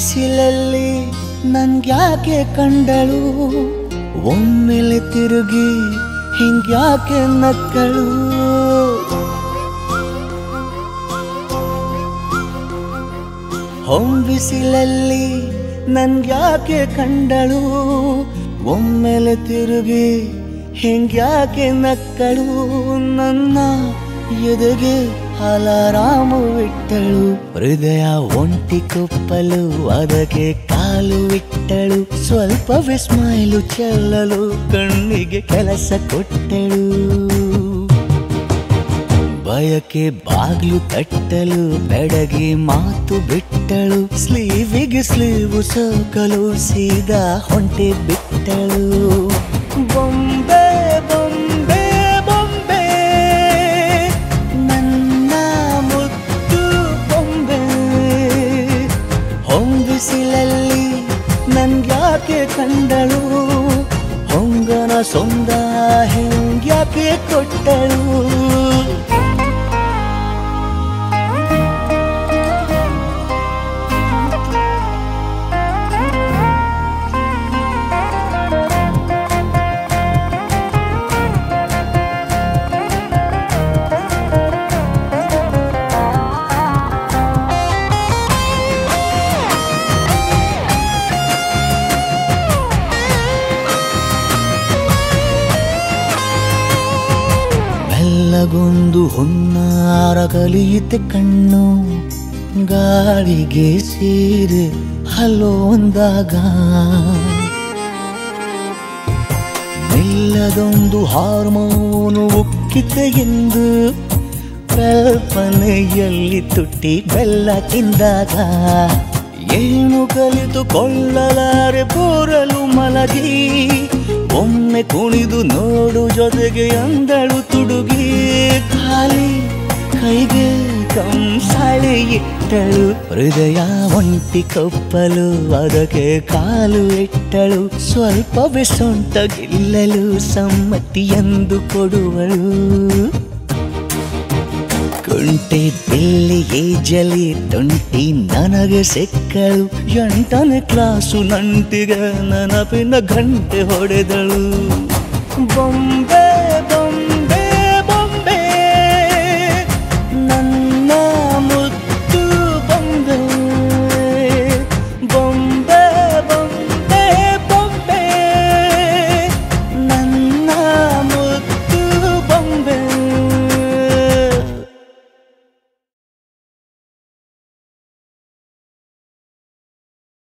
ಬಿಸಿಲಲ್ಲಿ ನನ್ಗ್ಯಾಕೆ ಕಂಡಳು ಒಮ್ಮೆಲೆ ತಿರುಗಿ ಹಿಂಗ್ಯಾಕೆ ನಕ್ಕಳು ಹೊಂಬಿಸಿಲಲ್ಲಿ ನನ್ಗ್ಯಾಕೆ ಕಂಡಳು ಒಮ್ಮೆಲೆ ತಿರುಗಿ ಹಿಂಗ್ಯಾಕೆ ನಕ್ಕಳು ನನ್ನ ಎದೆಗೆ ಅಲಾರಾಮು ಇಟ್ಟಳು ಹೃದಯ ಒಂಟಿ ಕೊಪ್ಪಲು ಅದಕ್ಕೆ ಕಾಲು ಇಟ್ಟಳು ಸ್ವಲ್ಪ ವಿಸ್ಮೈಲು ಚೆಲ್ಲಲು ಕಣ್ಣಿಗೆ ಕೆಲಸ ಕೊಟ್ಟಳು ಬಯಕೆ ಬಾಗ್ಲು ತಟ್ಟಲು ಬೆಡಗಿ ಮಾತು ಬಿಟ್ಟಳು ಸ್ಲೀವಿಗೆ ಸ್ಲೀವು ಸೋಕಲು ಸೀದಾ ಹೊಂಟೆ ಬಿಟ್ಟಳು ಬೊಂಬೆ ಬೊಂಬೆ ಬೊಂಬೆ ನನ್ನ ಮುದ್ದು ಬೊಂಬೆ ಹೊಂಬಿಸಿಲಲ್ಲಿ ನನ್ಗ್ಯಾಕೆ ಕಂಡಳು ಹೊಂಗನ ಸೊಂದ ಹೆಂಗ್ಯಾಕೆ ಕೊಟ್ಟಳು ಮೆಲ್ಲಗೊಂದು ಹೊನ್ನಾರ ಕಲಿಯುತ್ತೆ ಕಣ್ಣು ಗಾಳಿಗೆ ಸೀರೆ ಹಲೋ ಅಂದಾಗ ಮೆಲ್ಲದೊಂದು ಹಾರ್ಮೋನು ಉಕ್ಕಿತೆ ಎಂದು ಕಲ್ಪನೆಯಲ್ಲಿ ತುಟ್ಟಿ ಬೆಲ್ಲ ತಿಂದಾಗ ಏನು ಕಲಿತುಕೊಳ್ಳಲಾರೆ ಬೋರಲು ಮಲಗಿ ಒಮ್ಮೆ ಕುಣಿದು ನೋಡು ಜೊತೆಗೆ ಅಂದಳು ತುಡುಗಿ ಖಾಲಿ ಕೈಗೆ ಕಂಸಾಳೆ ಇಟ್ಟಳು ಹೃದಯ ಒಂಟಿ ಕಪ್ಪಲು ಅದಕ್ಕೆ ಕಾಲು ಇಟ್ಟಳು ಸ್ವಲ್ಪವೇ ಸೊಂಟ ಗೆಲ್ಲಲು ಸಮ್ಮತಿ ಎಂದು ಕೊಡುವಳು ಕುಂಟೆ ಬಿಲ್ಲಿ ಏಜಲಿ ತುಂಟಿ ನನಗೆ ಸಿಕ್ಕಳು ಎಂಟನೇ ಕ್ಲಾಸು ನಂಟಿಗೆ ನೆನಪಿನ ಗಂಟೆ ಹೊಡೆದಳು ಬೊಂಬೆ